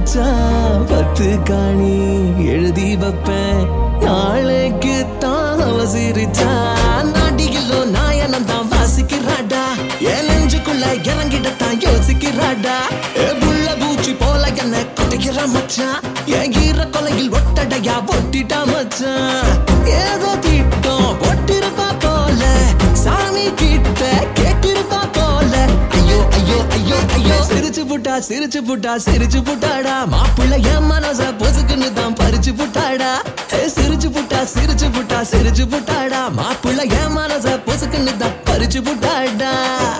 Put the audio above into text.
மச்சான் பத்து காணி எழுதி வைப்பேன் நாளைக்கு தான் அவ சிரிச்சா நாடிகளோ நாயனம் தான் வாசிக்கிறாடா என் நெஞ்சுக்குள்ள இறங்கிடத்தான் யோசிக்கிறாடா ஏ புள்ள பூச்சி போல என்ன கொட்டிக்கிற மச்சான் என் ஈர கொலையில் ஒட்டடையா ஒட்டிட்டா மச்சான் ஏதோ திட்டம் ஒட்டிருப்பா போல சாமி கிட்ட கேட்டிருப்பா போல ஐயோ ஐயோ ஐயோ ஐயோ சிரிச்சு புட்டா சிரிச்சு புட்டா சிரிச்சு புட்டாடா மாப்பிள்ள என் மனச பொசுக்குன்னு தான் பறிச்சு புட்டாடா ஏ, சிரிச்சு புட்டா சிரிச்சு புட்டா சிரிச்சு புட்டாடா மாப்பிள்ள என் மனச பொசுக்குன்னு தான் பறிச்சு புட்டாடா